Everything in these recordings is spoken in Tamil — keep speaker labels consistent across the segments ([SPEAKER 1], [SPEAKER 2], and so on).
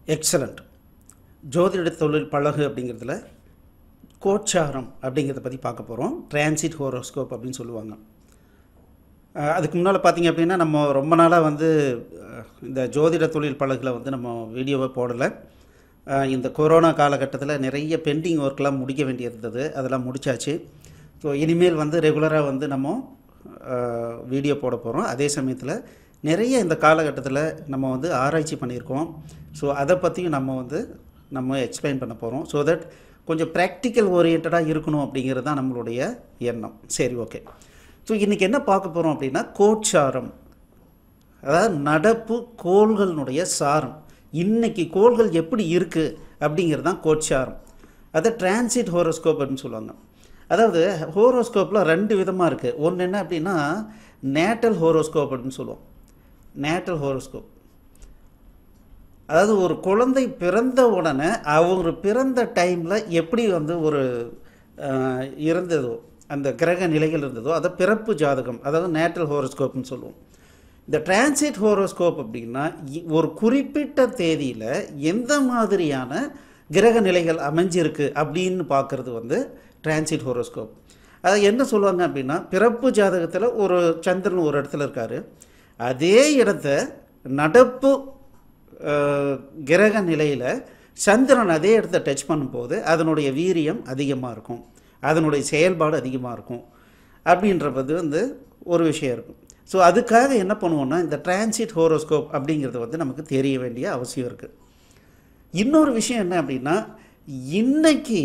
[SPEAKER 1] எக்ஸலண்ட் ஜோதிட தொழில் பழகு அப்படிங்கிறதுல கோச்சாரம் அப்படிங்கிறத பற்றி பார்க்க போகிறோம் டிரான்சிட் ஹோரோஸ்கோப் அப்படின்னு சொல்லுவாங்க அஹ் அதுக்கு முன்னால் பார்த்தீங்க அப்படின்னா நம்ம ரொம்ப நாளாக வந்து அஹ், இந்த ஜோதிட தொழில் பழகில் வந்து நம்ம வீடியோவை போடலை அஹ், இந்த கொரோனா காலகட்டத்தில் நிறைய பெண்டிங் ஒர்க்லாம் முடிக்க வேண்டியது இருந்தது அதெல்லாம் முடிச்சாச்சு ஸோ இனிமேல் வந்து ரெகுலராக வந்து நம்ம அஹ், வீடியோ போட போகிறோம் அதே சமயத்தில் நிறைய இந்த காலகட்டத்தில் நம்ம வந்து ஆராய்ச்சி பண்ணியிருக்கோம் ஸோ அதை பற்றியும் நம்ம வந்து நம்ம எக்ஸ்பிளைன் பண்ண போகிறோம் ஸோ தட் கொஞ்சம் ப்ராக்டிக்கல் ஓரியன்டாக இருக்கணும் அப்படிங்கிறது தான் நம்மளுடைய எண்ணம் சரி ஓகே ஸோ இன்றைக்கி என்ன பார்க்க போகிறோம் அப்படின்னா கோச்சாரம் அதாவது நடப்பு கோள்களினுடைய சாரம் இன்னைக்கு கோள்கள் எப்படி இருக்குது அப்படிங்கிறது தான் கோச்சாரம் அதை டிரான்சிட் ஹோரோஸ்கோப் அப்படின்னு சொல்லுவாங்க அதாவது ஹோரோஸ்கோப்பில் ரெண்டு விதமாக இருக்குது ஒன்று என்ன அப்படின்னா நேட்டல் ஹோரோஸ்கோப் அப்படின்னு சொல்லுவோம் நேட்டல் ஹோரோஸ்கோப் அதாவது ஒரு குழந்தை பிறந்த உடனே அவர் பிறந்த டைமில் எப்படி வந்து ஒரு அஹ், இருந்ததோ அந்த கிரக நிலைகள் இருந்ததோ அதை பிறப்பு ஜாதகம் அதாவது நேட்டல் ஹோரோஸ்கோப்னு சொல்லுவோம் இந்த டிரான்சிட் ஹோரோஸ்கோப் அப்படின்னா இ- ஒரு குறிப்பிட்ட தேதியில் எந்த மாதிரியான கிரக நிலைகள் அமைஞ்சிருக்கு அப்படின்னு பார்க்குறது வந்து டிரான்சிட் ஹோரோஸ்கோப் அதை என்ன சொல்லுவாங்க அப்படின்னா பிறப்பு ஜாதகத்தில் ஒரு சந்திரன் ஒரு இடத்துல இருக்கார் அதே இடத்த நடப்பு அஹ், கிரக நிலையில் சந்திரன் அதே இடத்த டச் பண்ணும்போது அதனுடைய வீரியம் அதிகமாக இருக்கும் அதனுடைய செயல்பாடு அதிகமாக இருக்கும் அப்படின்றது வந்து ஒரு விஷயம் இருக்கும் ஸோ அதுக்காக என்ன பண்ணுவோம்னா இந்த டிரான்சிட் ஹோரோஸ்கோப் அப்படிங்கிறது வந்து நமக்கு தெரிய வேண்டிய அவசியம் இருக்குது இன்னொரு விஷயம் என்ன அப்படின்னா இன்னைக்கு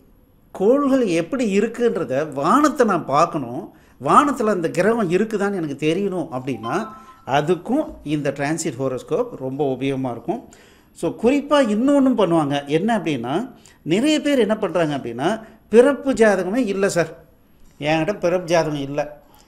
[SPEAKER 1] கோள்கள் எப்படி இருக்குன்றத வானத்தை நான் பார்க்கணும் வானத்தில் அந்த கிரகம் இருக்குதான்னு எனக்கு தெரியணும் அப்படின்னா அதுக்கும் இந்த டிரான்சிட் ஹோரோஸ்கோப் ரொம்ப உபயோகமாக இருக்கும் ஸோ குறிப்பாக இன்னொன்றும் பண்ணுவாங்க என்ன அப்படின்னா நிறைய பேர் என்ன பண்ணுறாங்க அப்படின்னா பிறப்பு ஜாதகமே இல்லை சார் என்கிட்ட பிறப்பு ஜாதகம் இல்லை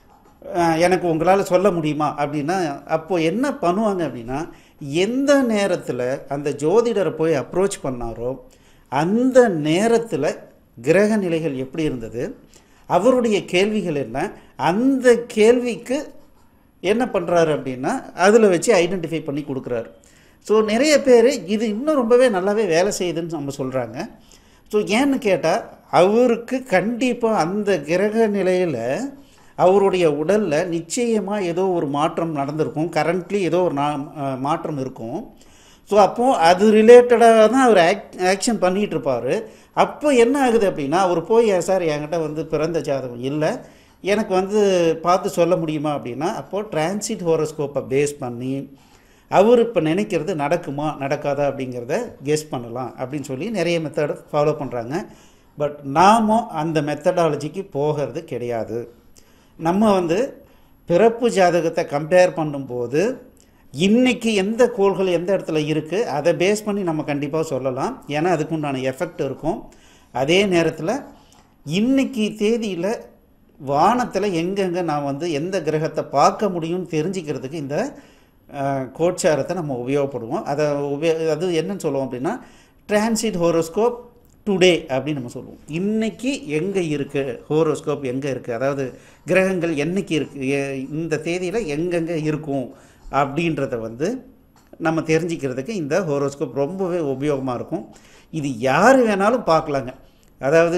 [SPEAKER 1] அஹ் எனக்கு உங்களால் சொல்ல முடியுமா அப்படின்னா அப்போ என்ன பண்ணுவாங்க அப்படின்னா எந்த நேரத்தில் அந்த ஜோதிடரை போய் அப்ரோச் பண்ணாரோ அந்த நேரத்தில் கிரக நிலைகள் எப்படி இருந்தது அவருடைய கேள்விகள் என்ன அந்த கேள்விக்கு என்ன பண்ணுறாரு அப்படின்னா அதில் வச்சு ஐடென்டிஃபை பண்ணி கொடுக்குறாரு ஸோ நிறைய பேர் இது இன்னும் ரொம்பவே நல்லாவே வேலை செய்யுதுன்னு நம்ம சொல்கிறாங்க ஸோ ஏன்னு கேட்டால் அவருக்கு கண்டிப்பாக அந்த கிரக நிலையில் அவருடைய உடலில் நிச்சயமாக ஏதோ ஒரு மாற்றம் நடந்திருக்கும் கரண்ட்லி ஏதோ ஒரு நா- அஹ் மாற்றம் இருக்கும் ஸோ அப்போது அது ரிலேட்டடாக தான் அவர் ஆக் ஆக்ஷன் பண்ணிகிட்டு இருப்பார் அப்போ என்ன ஆகுது அப்படின்னா அவர் போய் "ஏன் சார் என்கிட்ட வந்து பிறந்த ஜாதகம் இல்லை எனக்கு வந்து பார்த்து சொல்ல முடியுமா அப்படின்னா அப்போது டிரான்சிட் ஹோரோஸ்கோப்பை பேஸ் பண்ணி அவர் இப்போ நினைக்கிறது நடக்குமா நடக்காதா அப்படிங்கிறத கெஸ் பண்ணலாம் அப்படின்னு சொல்லி நிறைய மெத்தட் ஃபாலோ பண்ணுறாங்க பட் நாம அந்த மெத்தடாலஜிக்கு போகிறது கிடையாது நம்ம வந்து பிறப்பு ஜாதகத்தை கம்பேர் பண்ணும்போது இன்னைக்கு எந்த கோள்கள் எந்த இடத்துல இருக்குது அதை பேஸ் பண்ணி நம்ம கண்டிப்பாக சொல்லலாம் ஏன்னா அதுக்கு உண்டான எஃபெக்ட் இருக்கும் அதே நேரத்தில் இன்னைக்கு தேதியில் வானத்தில் எங்கெங்கே நான் வந்து எந்த கிரகத்தை பார்க்க முடியும்னு தெரிஞ்சுக்கிறதுக்கு இந்த அஹ், கோட்சாரத்தை நம்ம உபயோகப்படுவோம் அதை உபயோ அது என்னன்னு சொல்லுவோம் அப்படின்னா டிரான்சிட் ஹோரோஸ்கோப் டுடே அப்படின்னு நம்ம சொல்லுவோம் இன்னைக்கு எங்கே இருக்குது ஹோரோஸ்கோப் எங்கே இருக்குது அதாவது கிரகங்கள் என்னைக்கு இருக்குது இந்த தேதியில் எங்கெங்கே இருக்கும் அப்படின்றத வந்து நம்ம தெரிஞ்சுக்கிறதுக்கு இந்த ஹோரோஸ்கோப் ரொம்பவே உபயோகமாக இருக்கும் இது யார் வேணாலும் பார்க்கலாங்க அதாவது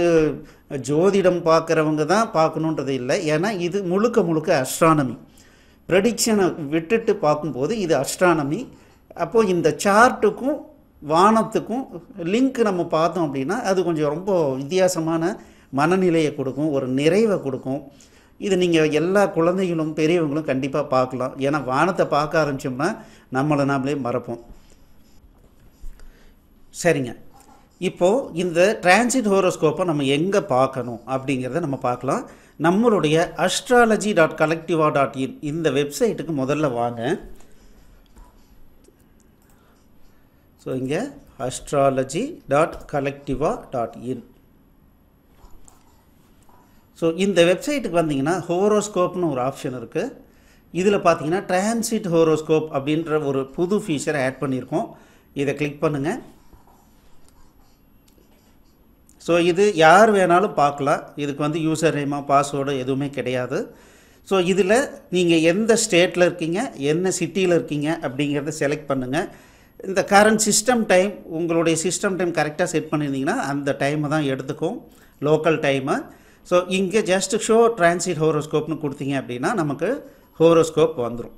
[SPEAKER 1] ஜோதிடம் பார்க்குறவங்க தான் பார்க்கணுன்றது இல்லை ஏன்னா இது முழுக்க முழுக்க அஸ்ட்ரானமி ப்ரெடிக்ஷனை விட்டுட்டு பார்க்கும்போது இது அஸ்ட்ரானமி அப்போது இந்த சார்ட்டுக்கும் வானத்துக்கும் லிங்க் நம்ம பார்த்தோம் அப்படின்னா அது கொஞ்சம் ரொம்ப வித்தியாசமான மனநிலையை கொடுக்கும் ஒரு நிறைவை கொடுக்கும் இது நீங்கள் எல்லா குழந்தைகளும் பெரியவங்களும் கண்டிப்பாக பார்க்கலாம் ஏன்னா வானத்தை பார்க்க ஆரம்பிச்சோம்னா நம்மளை நாமளே மறப்போம் சரிங்க இப்போது இந்த டிரான்சிட் ஹோரோஸ்கோப்பை நம்ம எங்கே பார்க்கணும் அப்படிங்கிறத நம்ம பார்க்கலாம் நம்மளுடைய astrology dot collectiva dot in இந்த வெப்சைட்டுக்கு முதல்ல வாங்க ஸோ இங்கே astrology dot collectiva dot in so இந்த வெப்சைட்டுக்கு வந்தீங்கன்னா ஹோரோஸ்கோப்னு ஒரு ஆப்ஷன் இருக்குது இதில் பார்த்தீங்கன்னா டிரான்சிட் ஹோரோஸ்கோப் அப்படின்ற ஒரு புது ஃபீச்சரை ஆட் பண்ணியிருக்கோம் இதை கிளிக் பண்ணுங்கள் ஸோ இது யார் வேணாலும் பார்க்கலாம் இதுக்கு வந்து யூசர் நேமா பாஸ்வேர்டு எதுவுமே கிடையாது ஸோ இதில் நீங்கள் எந்த ஸ்டேட்டில் இருக்கீங்க என்ன சிட்டியில் இருக்கீங்க அப்படிங்கிறத செலக்ட் பண்ணுங்கள் இந்த கரண்ட் சிஸ்டம் டைம் உங்களுடைய சிஸ்டம் டைம் கரெக்டாக செட் பண்ணியிருந்தீங்கன்னா அந்த டைமை தான் எடுத்துக்கும் லோக்கல் டைமை ஸோ இங்கே ஜஸ்ட் ஷோ டிரான்சிட் ஹோரோஸ்கோப்னு கொடுத்தீங்க அப்படின்னா நமக்கு ஹோரோஸ்கோப் வந்துடும்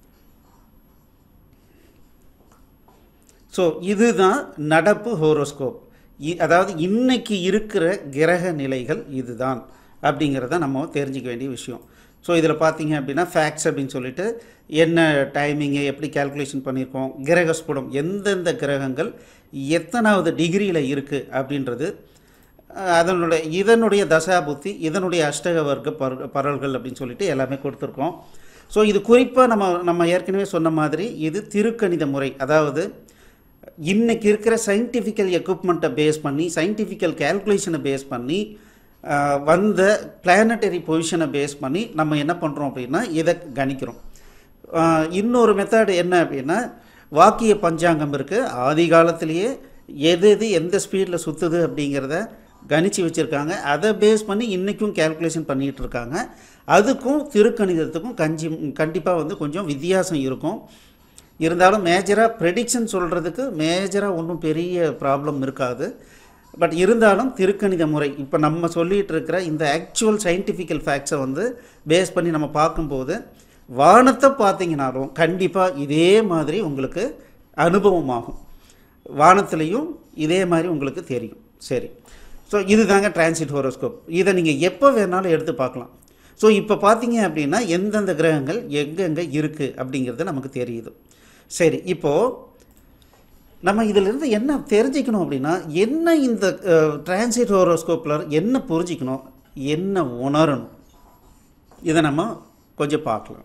[SPEAKER 1] ஸோ இதுதான் நடப்பு ஹோரோஸ்கோப் இ- அதாவது இன்னைக்கு இருக்கிற கிரக நிலைகள் இதுதான் அப்படிங்கிறத நம்ம தெரிஞ்சுக்க வேண்டிய விஷயம் ஸோ இதில் பார்த்தீங்க அப்படின்னா ஃபேக்ட்ஸ் அப்படின்னு சொல்லிட்டு என்ன டைமிங்கு எப்படி கால்குலேஷன் பண்ணியிருக்கோம் கிரக ஸ்புடம் எந்தெந்த கிரகங்கள் எத்தனாவது டிகிரியில் இருக்குது அப்படின்றது அஹ், அதனுடைய இதனுடைய தசாபுத்தி இதனுடைய அஷ்டக வர்க்க பர பரல்கள் அப்படின்னு சொல்லிட்டு எல்லாமே கொடுத்துருக்கோம் ஸோ இது குறிப்பாக நம்ம நம்ம ஏற்கனவே சொன்ன மாதிரி இது திருக்கணித முறை அதாவது இன்னைக்கு இருக்கிற சயின்டிஃபிக்கல் எக்யூப்மெண்ட்டை பேஸ் பண்ணி சயின்டிஃபிக்கல் கேல்குலேஷனை பேஸ் பண்ணி ஆஹ், வந்த பிளானட்டரி பொசிஷனை பேஸ் பண்ணி நம்ம என்ன பண்ணுறோம் அப்படின்னா இதை கணிக்கிறோம் ஆஹ், இன்னொரு மெத்தட் என்ன அப்படின்னா வாக்கிய பஞ்சாங்கம் இருக்குது ஆதி காலத்திலேயே எது எது எந்த ஸ்பீடில் சுற்றுது அப்படிங்கிறத கணிச்சு வச்சுருக்காங்க அதை பேஸ் பண்ணி இன்றைக்கும் கேல்குலேஷன் பண்ணிகிட்டு இருக்காங்க அதுக்கும் திருக்கணிதத்துக்கும் கஞ்சி கண்டிப்பாக வந்து கொஞ்சம் வித்தியாசம் இருக்கும் இருந்தாலும் மேஜராக ப்ரெடிக்ஷன் சொல்கிறதுக்கு மேஜராக ஒன்றும் பெரிய ப்ராப்ளம் இருக்காது பட் இருந்தாலும் திருக்கணித முறை இப்போ நம்ம சொல்லிகிட்டு இருக்கிற இந்த ஆக்சுவல் சயின்டிஃபிக்கல் ஃபேக்ட்ஸை வந்து பேஸ் பண்ணி நம்ம பார்க்கும்போது வானத்தை பார்த்தீங்கனாலும் கண்டிப்பாக இதே மாதிரி உங்களுக்கு அனுபவமாகும் வானத்துலேயும் இதே மாதிரி உங்களுக்கு தெரியும் சரி ஸோ இதுதாங்க டிரான்சிட் ஹோரோஸ்கோப் இதை நீங்கள் எப்போ வேணாலும் எடுத்து பார்க்கலாம் ஸோ இப்போ பார்த்தீங்க அப்படின்னா எந்தெந்த கிரகங்கள் எங்கெங்கே இருக்குது அப்படிங்கிறது நமக்கு தெரியுது சரி இப்போது நம்ம இதிலிருந்து என்ன தெரிஞ்சுக்கணும் அப்படின்னா என்ன இந்த டிரான்சிட் ஹோரோஸ்கோப்பில் என்ன புரிஞ்சிக்கணும் என்ன உணரணும் இதை நம்ம கொஞ்சம் பார்க்கலாம்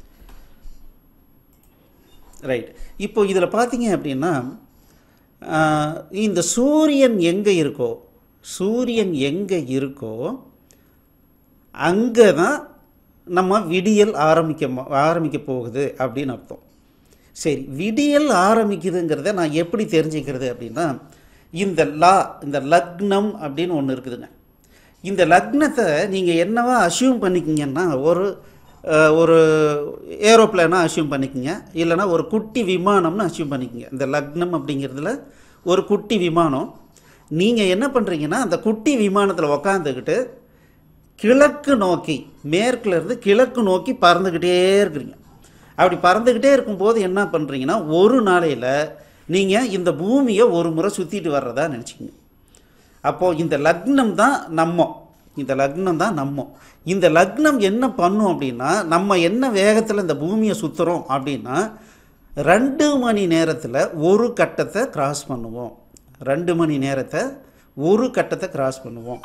[SPEAKER 1] ரைட் இப்போ இதில் பார்த்தீங்க அப்படின்னா ஆஹ், இந்த சூரியன் எங்கே இருக்கோ சூரியன் எங்கே இருக்கோ அங்கே தான் நம்ம விடியல் ஆரம்பிக்க ம- ஆரம்பிக்க போகுது அப்படின்னு அர்த்தம் சரி விடியல் ஆரம்பிக்குதுங்கிறத நான் எப்படி தெரிஞ்சுக்கிறது அப்படின்னா இந்த லா இந்த லக்னம் அப்படின்னு ஒன்று இருக்குதுங்க இந்த லக்னத்தை நீங்கள் என்னவா அசியூம் பண்ணிக்கிங்கன்னா ஒரு அஹ், ஒரு ஏரோப்ளேனாக அசியூம் பண்ணிக்கங்க இல்லைன்னா ஒரு குட்டி விமானம்னு அசியூம் பண்ணிக்கங்க இந்த லக்னம் அப்படிங்கிறதுல ஒரு குட்டி விமானம் நீங்கள் என்ன பண்ணுறீங்கன்னா அந்த குட்டி விமானத்தில் உக்காந்துக்கிட்டு கிழக்கு நோக்கி மேற்குல இருந்து கிழக்கு நோக்கி பறந்துக்கிட்டே இருக்கிறீங்க அப்படி பறந்துக்கிட்டே இருக்கும்போது என்ன பண்ணுறீங்கன்னா ஒரு நாளையில் நீங்கள் இந்த பூமியை ஒரு முறை சுற்றிட்டு வர்றதா நினச்சிக்கங்க அப்போது இந்த லக்னம் தான் நம்ம இந்த லக்னம் தான் நம்ம இந்த லக்னம் என்ன பண்ணும் அப்படின்னா நம்ம என்ன வேகத்தில் இந்த பூமியை சுற்றுறோம் அப்படின்னா ரெண்டு மணி நேரத்தில் ஒரு கட்டத்தை கிராஸ் பண்ணுவோம் ரெண்டு மணி நேரத்தை ஒரு கட்டத்தை கிராஸ் பண்ணுவோம்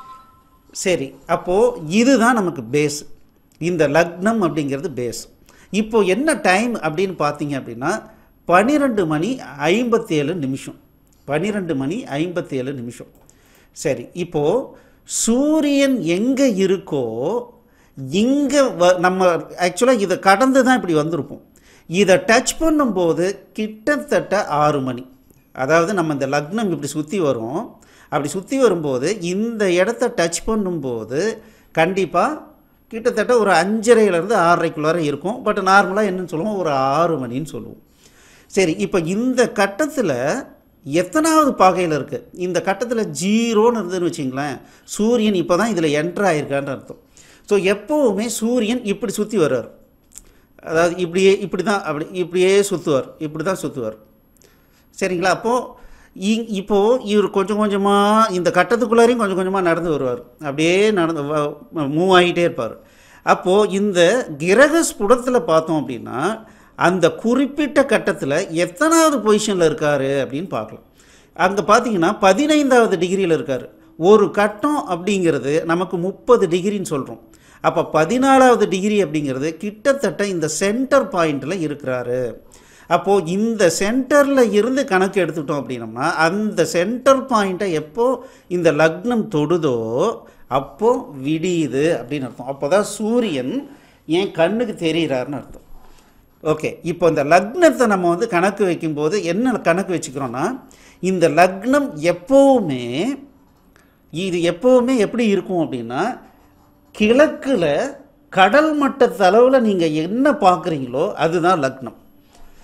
[SPEAKER 1] சரி அப்போது இதுதான் நமக்கு பேஸ் இந்த லக்னம் அப்படிங்கிறது பேஸ் இப்போ என்ன டைம் அப்படின்னு பார்த்தீங்க அப்படின்னா பன்னிரெண்டு மணி ஐம்பத்தேழு நிமிஷம் பன்னிரெண்டு மணி ஐம்பத்தேழு நிமிஷம் சரி இப்போது சூரியன் எங்கே இருக்கோ இங்கே வ நம்ம ஆக்சுவலாக இதை கடந்து தான் இப்படி வந்திருப்போம் இதை டச் பண்ணும்போது கிட்டத்தட்ட ஆறு மணி அதாவது நம்ம இந்த லக்னம் இப்படி சுற்றி வரும் அப்படி சுற்றி வரும்போது இந்த இடத்த டச் பண்ணும்போது கண்டிப்பாக கிட்டத்தட்ட ஒரு அஞ்சரைலேருந்து ஆறரைக்குள்ளார இருக்கும் பட் நார்மலாக என்னன்னு சொல்லுவோம் ஒரு ஆறு மணின்னு சொல்லுவோம் சரி இப்போ இந்த கட்டத்தில் எத்தனாவது பாகையில் இருக்குது இந்த கட்டத்தில் ஜீரோன்னு இருந்ததுன்னு வச்சிங்களேன் சூரியன் இப்போ தான் இதில் என்ட்ரு ஆயிருக்கான்னு அர்த்தம் ஸோ எப்போவுமே சூரியன் இப்படி சுற்றி வர்றார் அதாவது இப்படியே இப்படி தான் அப்படி இப்படியே சுற்றுவார் இப்படி தான் சுற்றுவார் சரிங்களா அப்போது இ- இப்போது இவர் கொஞ்சம் கொஞ்சமாக இந்த கட்டத்துக்குள்ளாரையும் கொஞ்சம் கொஞ்சமாக நடந்து வருவார் அப்படியே நடந்து மூவ் ஆகிட்டே இருப்பார் அப்போது இந்த கிரக ஸ்புடத்தில் பார்த்தோம் அப்படின்னா அந்த குறிப்பிட்ட கட்டத்தில் எத்தனாவது பொசிஷனில் இருக்கார் அப்படின்னு பார்க்கலாம் அங்கே பார்த்தீங்கன்னா பதினைந்தாவது டிகிரியில் இருக்கார் ஒரு கட்டம் அப்படிங்கிறது நமக்கு முப்பது டிகிரின்னு சொல்கிறோம் அப்போ பதினாலாவது டிகிரி அப்படிங்கிறது கிட்டத்தட்ட இந்த சென்டர் பாயிண்டில் இருக்கிறாரு அப்போது இந்த சென்டரில் இருந்து கணக்கு எடுத்துக்கிட்டோம் அப்படின்னம்னா அந்த சென்டர் பாயிண்ட்டை எப்போ இந்த லக்னம் தொடுதோ அப்போ விடியுது அப்படின்னு அர்த்தம் அப்போ தான் சூரியன் என் கண்ணுக்கு தெரிகிறாருன்னு அர்த்தம் ஓகே இப்போ இந்த லக்னத்தை நம்ம வந்து கணக்கு வைக்கும்போது என்ன கணக்கு வச்சுக்கிறோன்னா இந்த லக்னம் எப்போவுமே இது எப்போவுமே எப்படி இருக்கும் அப்படின்னா கிழக்கில் கடல் மட்டத்தளவில் நீங்கள் என்ன பார்க்குறீங்களோ அதுதான் லக்னம்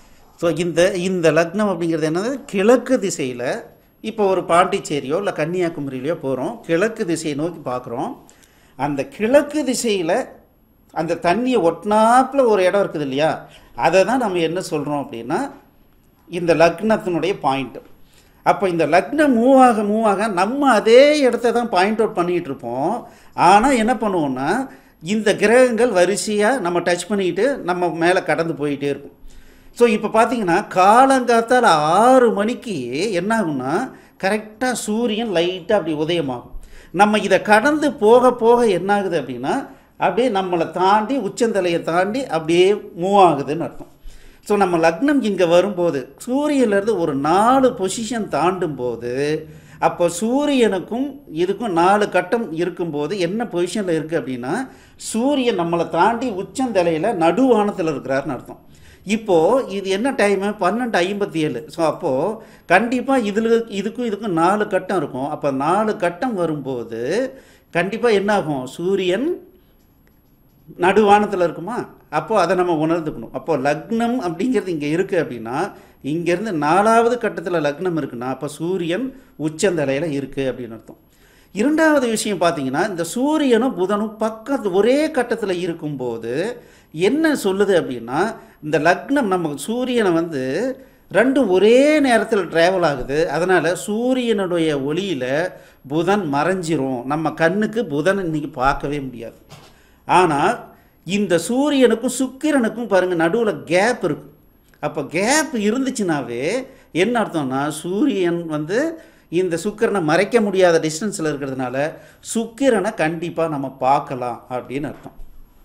[SPEAKER 1] ஸோ இந்த இந்த லக்னம் அப்படிங்கிறது என்னது கிழக்கு திசையில் இப்போ ஒரு பாண்டிச்சேரியோ இல்லை கன்னியாகுமரியிலையோ போகிறோம் கிழக்கு திசையை நோக்கி பார்க்குறோம் அந்த கிழக்கு திசையில் அந்த தண்ணியை ஒட்டினாப்பில் ஒரு இடம் இருக்குது இல்லையா அதை தான் நம்ம என்ன சொல்கிறோம் அப்படின்னா இந்த லக்னத்தினுடைய பாயிண்ட் அப்போ இந்த லக்னம் மூவ் ஆக மூவ் ஆக நம்ம அதே இடத்த தான் பாயிண்ட் அவுட் பண்ணிகிட்டு இருப்போம் ஆனால் என்ன பண்ணுவோம்னா இந்த கிரகங்கள் வரிசையாக நம்ம டச் பண்ணிக்கிட்டு நம்ம மேலே கடந்து போயிட்டே இருக்கும் ஸோ இப்போ பார்த்தீங்கன்னா காலங்காத்தால் ஆறு மணிக்கு என்ன ஆகும்னா கரெக்டாக சூரியன் லைட்டாக அப்படி உதயமாகும் நம்ம இதை கடந்து போக போக என்ன ஆகுது அப்படின்னா அப்படியே நம்மளை தாண்டி உச்சந்தலையை தாண்டி அப்படியே மூவ் ஆகுதுன்னு அர்த்தம் ஸோ நம்ம லக்னம் இங்கே வரும்போது சூரியன்லேருந்து ஒரு நாலு பொசிஷன் தாண்டும் போது அப்போ சூரியனுக்கும் இதுக்கும் நாலு கட்டம் இருக்கும்போது என்ன பொசிஷனில் இருக்குது அப்படின்னா சூரியன் நம்மளை தாண்டி உச்சந்தலையில் நடுவானத்தில் இருக்கிறாருன்னு அர்த்தம் இப்போது இது என்ன டைமு பன்னெண்டு ஐம்பத்தி ஏழு ஸோ அப்போது கண்டிப்பாக இதில் இதுக்கும் இதுக்கும் நாலு கட்டம் இருக்கும் அப்போ நாலு கட்டம் வரும்போது கண்டிப்பாக என்ன ஆகும் சூரியன் நடுவானத்தில் இருக்குமா அப்போது அதை நம்ம உணர்ந்துக்கணும் அப்போது லக்னம் அப்படிங்கிறது இங்கே இருக்குது அப்படின்னா இங்கேருந்து நாலாவது கட்டத்தில் லக்னம் இருக்குன்னா அப்போ சூரியன் உச்சந்தலையில் இருக்குது அப்படின்னு அர்த்தம் இரண்டாவது விஷயம் பார்த்தீங்கன்னா இந்த சூரியனும் புதனும் பக்கத்து ஒரே கட்டத்தில் இருக்கும்போது என்ன சொல்லுது அப்படின்னா இந்த லக்னம் நம்ம சூரியனை வந்து ரெண்டும் ஒரே நேரத்தில் ட்ராவல் ஆகுது அதனால் சூரியனுடைய ஒளியில் புதன் மறைஞ்சிரும் நம்ம கண்ணுக்கு புதன் இன்னைக்கு பார்க்கவே முடியாது ஆனால் இந்த சூரியனுக்கும் சுக்கிரனுக்கும் பாருங்கள் நடுவில் கேப் இருக்குது அப்போ கேப் இருந்துச்சுனாவே என்ன அர்த்தம்னா சூரியன் வந்து இந்த சுக்கிரனை மறைக்க முடியாத டிஸ்டன்ஸில் இருக்கிறதுனால சுக்கிரனை கண்டிப்பாக நம்ம பார்க்கலாம் அப்படின்னு அர்த்தம்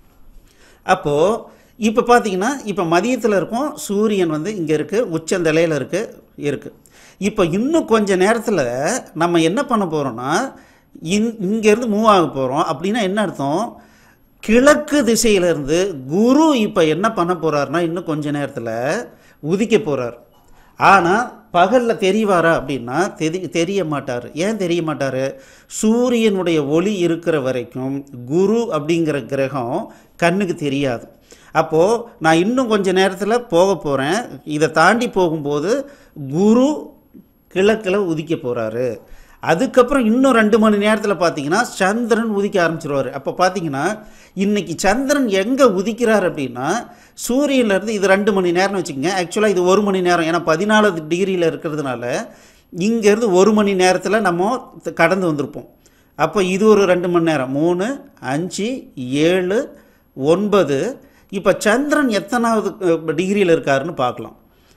[SPEAKER 1] அப்போது இப்போ பார்த்தீங்கன்னா இப்போ மதியத்தில் இருக்கும் சூரியன் வந்து இங்கே இருக்குது உச்சந்தலையில் இருக்குது இருக்குது இப்போ இன்னும் கொஞ்ச நேரத்தில் நம்ம என்ன பண்ண போகிறோம்னா இங் இங்கேருந்து மூவ் ஆக போகிறோம் அப்படின்னா என்ன அர்த்தம் கிழக்கு திசையிலேருந்து குரு இப்போ என்ன பண்ண போகிறாருன்னா இன்னும் கொஞ்ச நேரத்தில் உதிக்க போகிறார் ஆனால் பகலில் தெரியவாரா அப்படின்னா தெரி தெரிய மாட்டார் ஏன் தெரிய மாட்டார் சூரியனுடைய ஒளி இருக்கிற வரைக்கும் குரு அப்படிங்கிற கிரகம் கண்ணுக்கு தெரியாது அப்போது நான் இன்னும் கொஞ்ச நேரத்தில் போக போகிறேன் இதை தாண்டி போகும்போது குரு கிழக்கில் உதிக்க போகிறாரு அதுக்கப்புறம் இன்னும் ரெண்டு மணி நேரத்தில் பார்த்தீங்கன்னா சந்திரன் உதிக்க ஆரம்பிச்சிருவார் அப்போ பார்த்தீங்கன்னா இன்றைக்கி சந்திரன் எங்கே உதிக்கிறார் அப்படின்னா சூரியன்லேருந்து இது ரெண்டு மணி நேரம்னு வச்சுக்கோங்க ஆக்சுவலாக இது ஒரு மணி நேரம் ஏன்னா பதினாலு டிகிரியில் இருக்கிறதுனால இங்கேருந்து ஒரு மணி நேரத்தில் நம்ம கடந்து வந்திருப்போம் அப்போ இது ஒரு ரெண்டு மணி நேரம் மூணு அஞ்சு ஏழு ஒன்பது இப்போ சந்திரன் எத்தனாவது டிகிரியில் இருக்காருன்னு பார்க்கலாம்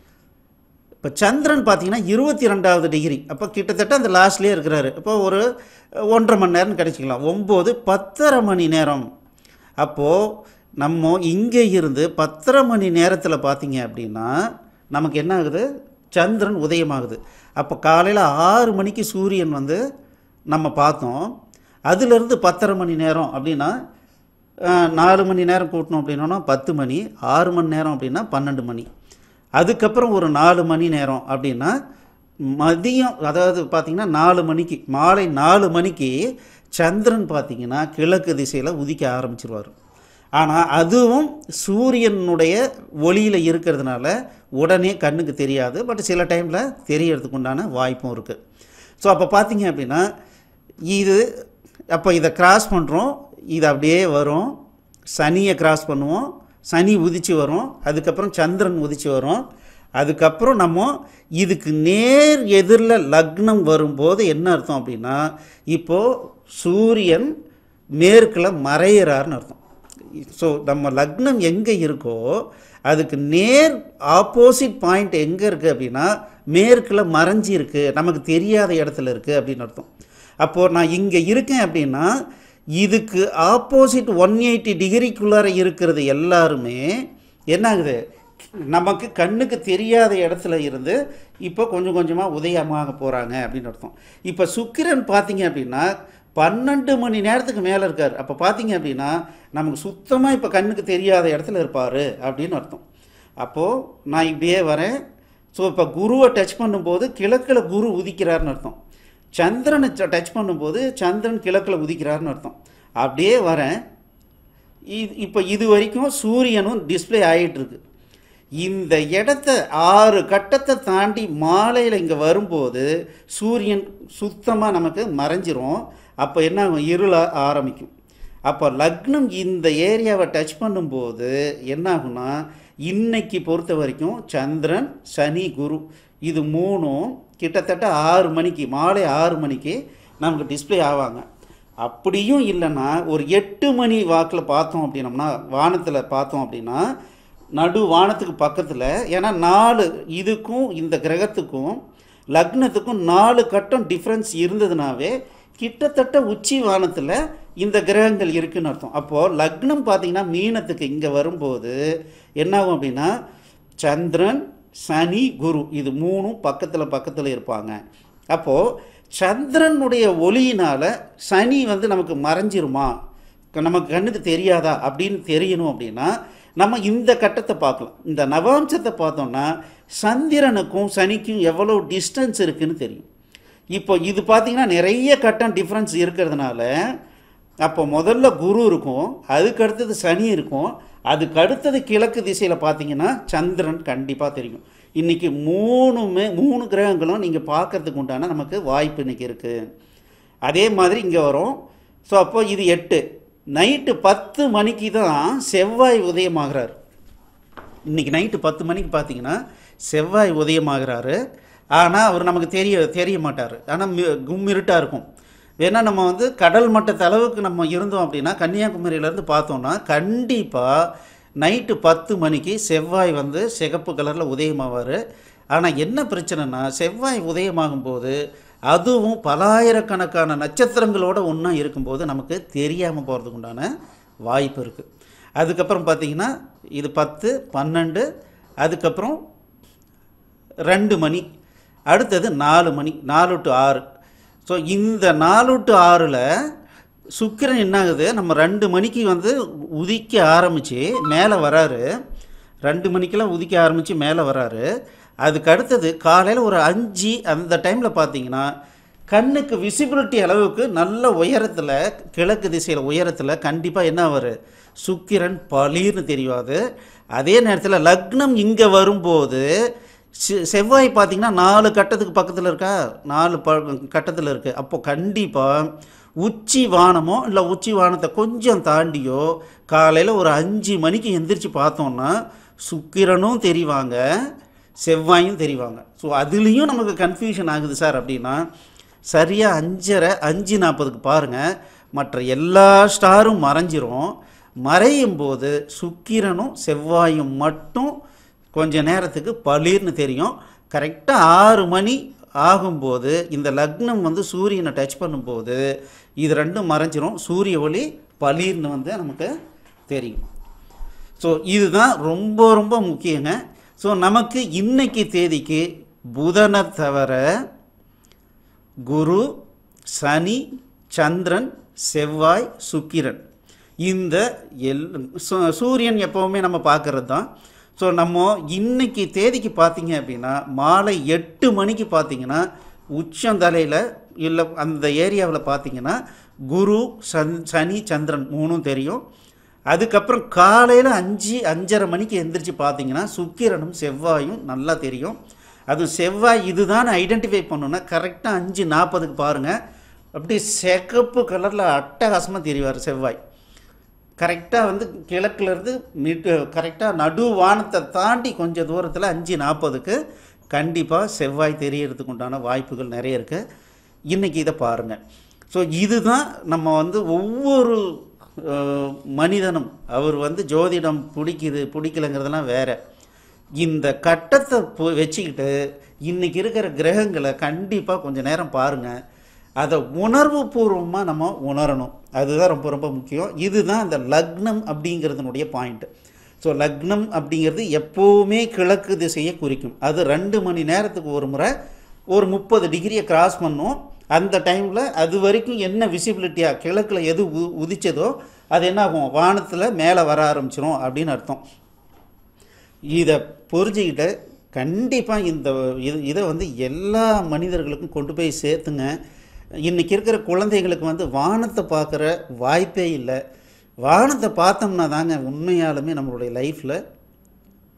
[SPEAKER 1] இப்போ சந்திரன் பார்த்தீங்கன்னா இருபத்தி ரெண்டாவது டிகிரி அப்போ கிட்டத்தட்ட அந்த லாஸ்ட்லேயே இருக்கிறாரு இப்போ ஒரு ஒன்றரை மணி நேரம் கிடச்சிக்கலாம் ஒம்பது பத்தரை மணி நேரம் அப்போது நம்ம இங்கே இருந்து பத்தரை மணி நேரத்தில் பார்த்தீங்க அப்படின்னா நமக்கு என்ன ஆகுது சந்திரன் உதயமாகுது அப்போ காலையில் ஆறு மணிக்கு சூரியன் வந்து நம்ம பார்த்தோம் அதுலேருந்து பத்தரை மணி நேரம் அப்படின்னா அஹ், நாலு மணி நேரம் கூட்டணும் அப்படின்னா பத்து மணி ஆறு மணி நேரம் அப்படின்னா பன்னெண்டு மணி அதுக்கப்புறம் ஒரு நாலு மணி நேரம் அப்படின்னா மதியம் அதாவது பார்த்திங்கன்னா நாலு மணிக்கு மாலை நாலு மணிக்கு சந்திரன் பார்த்திங்கன்னா கிழக்கு திசையில் உதிக்க ஆரம்பிச்சிருவார் ஆனால் அதுவும் சூரியனுடைய ஒளியில் இருக்கிறதுனால உடனே கண்ணுக்கு தெரியாது பட் சில டைமில் தெரியறதுக்கு உண்டான வாய்ப்பும் இருக்குது ஸோ அப்போ பார்த்தீங்க அப்படின்னா இது அப்போ இதை கிராஸ் பண்ணுறோம் இது அப்படியே வரும் சனியை கிராஸ் பண்ணுவோம் சனி உதிச்சு வரும் அதுக்கப்புறம் சந்திரன் உதிச்சு வரும் அதுக்கப்புறம் நம்ம இதுக்கு நேர் எதிரில் லக்னம் வரும்போது என்ன அர்த்தம் அப்படின்னா இப்போது சூரியன் மேற்கில் மறையிறாருன்னு அர்த்தம் ஸோ நம்ம லக்னம் எங்கே இருக்கோ அதுக்கு நேர் ஆப்போசிட் பாயிண்ட் எங்கே இருக்குது அப்படின்னா மேற்கில் மறைஞ்சி இருக்குது நமக்கு தெரியாத இடத்துல இருக்குது அப்படின்னு அர்த்தம் அப்போது நான் இங்கே இருக்கேன் அப்படின்னா இதுக்கு ஆப்போசிட் ஒன் எயிட்டி டிகிரிக்குள்ளார இருக்கிறது எல்லாருமே என்ன ஆகுது நமக்கு கண்ணுக்கு தெரியாத இடத்துல இருந்து இப்போ கொஞ்சம் கொஞ்சமாக உதயமாக போகிறாங்க அப்படின்னு அர்த்தம் இப்போ சுக்கிரன் பார்த்தீங்க அப்படின்னா பன்னெண்டு மணி நேரத்துக்கு மேலே இருக்கார் அப்போ பார்த்தீங்க அப்படின்னா நமக்கு சுத்தமாக இப்போ கண்ணுக்கு தெரியாத இடத்துல இருப்பார் அப்படின்னு அர்த்தம் அப்போது நான் இப்படியே வரேன் ஸோ இப்போ குருவை டச் பண்ணும்போது கிழக்கில் குரு உதிக்கிறாருன்னு அர்த்தம் சந்திரனை டச் பண்ணும்போது சந்திரன் கிழக்கில் உதிக்கிறாருன்னு அர்த்தம் அப்படியே வரேன் இது இப்போ இது வரைக்கும் சூரியனும் டிஸ்ப்ளே ஆகிட்டுருக்கு இந்த இடத்த ஆறு கட்டத்தை தாண்டி மாலையில் இங்கே வரும்போது சூரியன் சுத்தமாக நமக்கு மறைஞ்சிரும் அப்போ என்ன ஆகும் இருள ஆரம்பிக்கும் அப்போ லக்னம் இந்த ஏரியாவை டச் பண்ணும்போது என்ன ஆகும்னா இன்னைக்கு பொறுத்த வரைக்கும் சந்திரன் சனி குரு இது மூணும் கிட்டத்தட்ட ஆறு மணிக்கு மாலை ஆறு மணிக்கு நமக்கு டிஸ்ப்ளே ஆவாங்க அப்படியும் இல்லைன்னா ஒரு எட்டு மணி வாக்கில் பார்த்தோம் அப்படின்னம்னா வானத்தில் பார்த்தோம் அப்படின்னா நடு வானத்துக்கு பக்கத்தில் ஏன்னா நாலு இதுக்கும் இந்த கிரகத்துக்கும் லக்னத்துக்கும் நாலு கட்டம் டிஃப்ரென்ஸ் இருந்ததுனாவே கிட்டத்தட்ட உச்சி வானத்தில் இந்த கிரகங்கள் இருக்குன்னு அர்த்தம் அப்போது லக்னம் பார்த்தீங்கன்னா மீனத்துக்கு இங்கே வரும்போது என்னாகும் அப்படின்னா சந்திரன் சனி குரு இது மூணும் பக்கத்தில் பக்கத்தில் இருப்பாங்க அப்போது சந்திரனுடைய ஒளியினால் சனி வந்து நமக்கு மறைஞ்சிருமா க- நமக்கு கண்ணுக்கு தெரியாதா அப்படின்னு தெரியணும் அப்படின்னா நம்ம இந்த கட்டத்தை பார்க்கலாம் இந்த நவாம்சத்தை பார்த்தோம்னா சந்திரனுக்கும் சனிக்கும் எவ்வளோ டிஸ்டன்ஸ் இருக்குன்னு தெரியும் இப்போ இது பார்த்தீங்கன்னா நிறைய கட்டம் டிஃப்ரென்ஸ் இருக்கிறதுனால அப்போ முதல்ல குரு இருக்கும் அதுக்கு அடுத்தது சனி இருக்கும் அதுக்கு அடுத்தது கிழக்கு திசையில் பார்த்தீங்கன்னா சந்திரன் கண்டிப்பாக தெரியும் இன்றைக்கி மூணுமே மூணு கிரகங்களும் நீங்கள் பார்க்கறதுக்கு உண்டான நமக்கு வாய்ப்பு இன்றைக்கி இருக்குது அதே மாதிரி இங்கே வரும் ஸோ அப்போ இது எட்டு நைட்டு பத்து மணிக்கு தான் செவ்வாய் உதயமாகிறார் இன்னைக்கு நைட்டு பத்து மணிக்கு பார்த்தீங்கன்னா செவ்வாய் உதயமாகிறாரு ஆனால் அவர் நமக்கு தெரிய தெரிய மாட்டார் ஆனால் கும்மிருட்டாக இருக்கும் வேணா நம்ம வந்து கடல் மட்டத்து அளவுக்கு நம்ம இருந்தோம் அப்படின்னா கன்னியாகுமரியிலேருந்து பார்த்தோம்னா கண்டிப்பாக நைட்டு பத்து மணிக்கு செவ்வாய் வந்து சிகப்பு கலரில் உதயமாவார் ஆனால் என்ன பிரச்சனைனா செவ்வாய் உதயமாகும் போது அதுவும் பலாயிரக்கணக்கான நட்சத்திரங்களோட ஒன்றா இருக்கும்போது நமக்கு தெரியாமல் போகிறதுக்கு உண்டான வாய்ப்பு இருக்குது அதுக்கப்புறம் பார்த்தீங்கன்னா இது பத்து பன்னெண்டு அதுக்கப்புறம் ரெண்டு மணி அடுத்தது நாலு மணி நாலு டு ஆறு ஸோ இந்த நாலு டு ஆறில் சுக்கிரன் என்ன ஆகுது நம்ம ரெண்டு மணிக்கு வந்து உதிக்க ஆரம்பித்து மேலே வராரு ரெண்டு மணிக்கெல்லாம் உதிக்க ஆரம்பித்து மேலே வராரு அதுக்கு அடுத்தது காலையில் ஒரு அஞ்சு அந்த டைமில் பார்த்தீங்கன்னா கண்ணுக்கு விசிபிலிட்டி அளவுக்கு நல்ல உயரத்தில் கிழக்கு திசையில் உயரத்தில் கண்டிப்பாக என்ன ஆவார் சுக்கிரன் பளீர்னு தெரியாது அதே நேரத்தில் லக்னம் இங்கே வரும்போது செ- செவ்வாய் பார்த்தீங்கன்னா நாலு கட்டத்துக்கு பக்கத்தில் இருக்கா நாலு ப கட்டத்தில் இருக்குது அப்போ கண்டிப்பாக உச்சி வானமோ இல்லை உச்சி வானத்தை கொஞ்சம் தாண்டியோ காலையில் ஒரு அஞ்சு மணிக்கு எந்திரிச்சு பார்த்தோம்னா சுக்கிரனும் தெரிவாங்க செவ்வாயும் தெரிவாங்க ஸோ அதுலேயும் நமக்கு கன்ஃபியூஷன் ஆகுது சார் அப்படின்னா சரியாக அஞ்சரை அஞ்சு நாற்பதுக்கு பாருங்கள் மற்ற எல்லா ஸ்டாரும் மறைஞ்சிரும் மறையும் போது சுக்கிரனும் செவ்வாயும் மட்டும் கொஞ்ச நேரத்துக்கு பளீர்னு தெரியும் கரெக்டாக ஆறு மணி ஆகும்போது இந்த லக்னம் வந்து சூரியனை டச் பண்ணும்போது இது ரெண்டும் மறைஞ்சிரும் சூரிய ஒளி பளீர்னு வந்து நமக்கு தெரியும் ஸோ இதுதான் ரொம்ப ரொம்ப முக்கியங்க ஸோ நமக்கு இன்னைக்கு தேதிக்கு புதனை தவிர குரு சனி சந்திரன் செவ்வாய் சுக்கிரன் இந்த எல் சு- சூரியன் எப்போவுமே நம்ம பார்க்கறது தான் ஸோ நம்ம இன்னைக்கு தேதிக்கு பார்த்தீங்க அப்படின்னா மாலை எட்டு மணிக்கு பார்த்தீங்கன்னா உச்சந்தலையில் இல்லை அந்த ஏரியாவில் பார்த்தீங்கன்னா குரு சன் சனி சந்திரன் மூணும் தெரியும் அதுக்கப்புறம் காலையில் அஞ்சு அஞ்சரை மணிக்கு எந்திரிச்சு பார்த்தீங்கன்னா சுக்கிரனும் செவ்வாயும் நல்லா தெரியும் அதுவும் செவ்வாய் இதுதான் ஐடென்டிஃபை பண்ணணும்னா கரெக்டாக அஞ்சு நாற்பதுக்கு பாருங்கள் அப்படி சிகப்பு கலரில் அட்டகாசமாக தெரிவார் செவ்வாய் கரெக்டாக வந்து கிழக்குலேருந்து மிட் கரெக்டாக நடு வானத்தை தாண்டி கொஞ்சம் தூரத்தில் அஞ்சு நாற்பதுக்கு கண்டிப்பாக செவ்வாய் தெரியறதுக்கு உண்டான வாய்ப்புகள் நிறைய இருக்குது இன்றைக்கி இதை பாருங்கள் ஸோ இதுதான் நம்ம வந்து ஒவ்வொரு அஹ், மனிதனும் அவர் வந்து ஜோதிடம் பிடிக்குது பிடிக்கலங்கிறதெல்லாம் வேற இந்த கட்டத்தை பு- வச்சுக்கிட்டு இன்னைக்கு இருக்கிற கிரகங்களை கண்டிப்பாக கொஞ்சம் நேரம் பாருங்கள் அதை உணர்வு பூர்வமாக நம்ம உணரணும் அதுதான் ரொம்ப ரொம்ப முக்கியம் இதுதான் இந்த லக்னம் அப்படிங்கிறதுனுடைய பாயிண்ட் ஸோ லக்னம் அப்படிங்கிறது எப்போவுமே கிழக்கு திசையை குறிக்கும் அது ரெண்டு மணி நேரத்துக்கு ஒரு முறை ஒரு முப்பது டிகிரியை கிராஸ் பண்ணும் அந்த டைமில் அது வரைக்கும் என்ன விசிபிலிட்டியாக கிழக்கில் எது உ உதிச்சதோ அது என்ன ஆகும் வானத்தில் மேலே வர ஆரம்பிச்சிரும் அப்படின்னு அர்த்தம் இதை புரிஞ்சுக்கிட்டு கண்டிப்பாக இந்த இது இதை வந்து எல்லா மனிதர்களுக்கும் கொண்டு போய் சேர்த்துங்க இன்றைக்கி இருக்கிற குழந்தைகளுக்கு வந்து வானத்தை பார்க்குற வாய்ப்பே இல்லை வானத்தை பார்த்தோம்னா தாங்க உண்மையாலுமே நம்மளுடைய லைஃப்பில்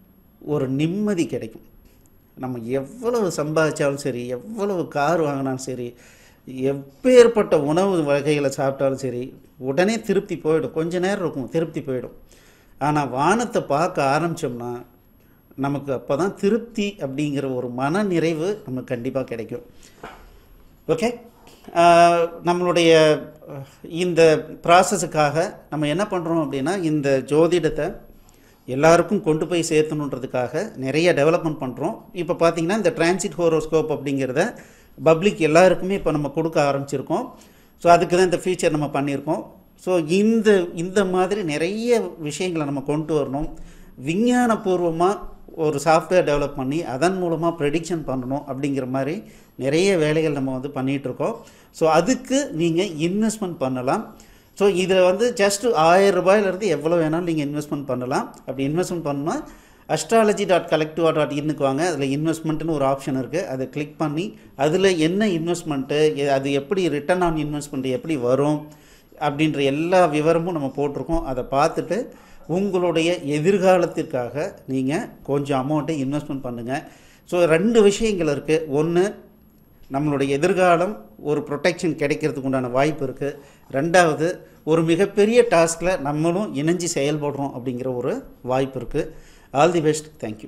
[SPEAKER 1] ஒரு நிம்மதி கிடைக்கும் நம்ம எவ்வளவு சம்பாதிச்சாலும் சரி எவ்வளவு கார் வாங்கினாலும் சரி எப்பேற்பட்ட உணவு வகைகளை சாப்பிட்டாலும் சரி உடனே திருப்தி போயிடும் கொஞ்ச நேரம் இருக்கும் திருப்தி போயிடும் ஆனால் வானத்தை பார்க்க ஆரம்பித்தோம்னா நமக்கு அப்போ தான் திருப்தி அப்படிங்கிற ஒரு மன நிறைவு நமக்கு கண்டிப்பாக கிடைக்கும் ஓகே ஆஹ் நம்மளுடைய அஹ், இந்த ப்ராசஸுக்காக நம்ம என்ன பண்ணுறோம் அப்படின்னா இந்த ஜோதிடத்தை எல்லாருக்கும் கொண்டு போய் சேர்த்தணுன்றதுக்காக நிறைய டெவலப்மெண்ட் பண்ணுறோம் இப்போ பார்த்தீங்கன்னா இந்த டிரான்சிட் ஹோரோஸ்கோப் அப்படிங்கிறத பப்ளிக் எல்லாருக்குமே இப்போ நம்ம கொடுக்க ஆரம்பிச்சிருக்கோம் ஸோ அதுக்கு தான் இந்த ஃபீச்சர் நம்ம பண்ணியிருக்கோம் ஸோ இந்த இந்த மாதிரி நிறைய விஷயங்களை நம்ம கொண்டு வரணும் விஞ்ஞானபூர்வமாக ஒரு சாஃப்ட்வேர் டெவலப் பண்ணி அதன் மூலமாக ப்ரெடிக்ஷன் பண்ணணும் அப்படிங்கிற மாதிரி நிறைய வேலைகள் நம்ம வந்து பண்ணிகிட்டு இருக்கோம் ஸோ அதுக்கு நீங்கள் இன்வெஸ்ட்மெண்ட் பண்ணலாம் ஸோ இதில் வந்து ஜஸ்ட் ஆயிரம் ரூபாயிலேருந்து எவ்வளோ வேணாலும் நீங்கள் இன்வெஸ்ட்மெண்ட் பண்ணலாம் அப்படி இன்வெஸ்ட்மெண்ட் பண்ணால் அஸ்ட்ராலஜி டாட் கலெக்டிவா டாட் இன்னுக்கு வாங்க அதில் இன்வெஸ்ட்மெண்ட்னு ஒரு ஆப்ஷன் இருக்குது அதை கிளிக் பண்ணி அதில் என்ன இன்வெஸ்ட்மெண்ட்டு அது எப்படி ரிட்டர்ன் ஆன் இன்வெஸ்ட்மெண்ட் எப்படி வரும் அப்படின்ற எல்லா விவரமும் நம்ம போட்டிருக்கோம் அதை பார்த்துட்டு உங்களுடைய எதிர்காலத்திற்காக நீங்கள் கொஞ்சம் அமௌண்ட்டை இன்வெஸ்ட்மெண்ட் பண்ணுங்கள் ஸோ ரெண்டு விஷயங்கள் இருக்குது ஒன்று நம்மளுடைய எதிர்காலம் ஒரு ப்ரொடெக்ஷன் கிடைக்கிறதுக்கு உண்டான வாய்ப்பு இருக்குது ரெண்டாவது ஒரு மிகப்பெரிய டாஸ்கில் நம்மளும் இணைஞ்சு செயல்படுறோம் அப்படிங்கிற ஒரு வாய்ப்பு இருக்குது ஆல் தி பெஸ்ட் தேங்க்யூ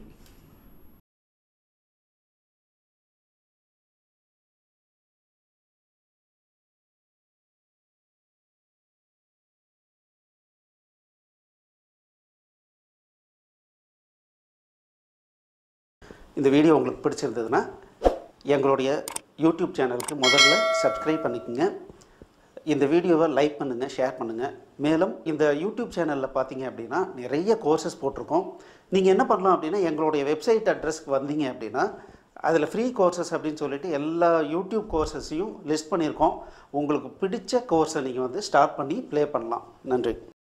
[SPEAKER 1] இந்த வீடியோ உங்களுக்கு பிடிச்சிருந்ததுன்னா எங்களுடைய யூடியூப் சேனலுக்கு முதல்ல சப்ஸ்கிரைப் பண்ணிக்கோங்க இந்த வீடியோவை லைக் பண்ணுங்கள் ஷேர் பண்ணுங்கள் மேலும் இந்த யூடியூப் சேனலில் பார்த்தீங்க அப்படின்னா நிறைய கோர்சஸ் போட்டிருக்கோம் நீங்கள் என்ன பண்ணலாம் அப்படின்னா எங்களுடைய வெப்சைட் அட்ரஸ்க்கு வந்தீங்க அப்படின்னா அதில் ஃப்ரீ கோர்சஸ் அப்படின்னு சொல்லிட்டு எல்லா யூடியூப் கோர்சஸையும் லிஸ்ட் பண்ணியிருக்கோம் உங்களுக்கு பிடிச்ச கோர்ஸை நீங்கள் வந்து ஸ்டார்ட் பண்ணி ப்ளே பண்ணலாம் நன்றி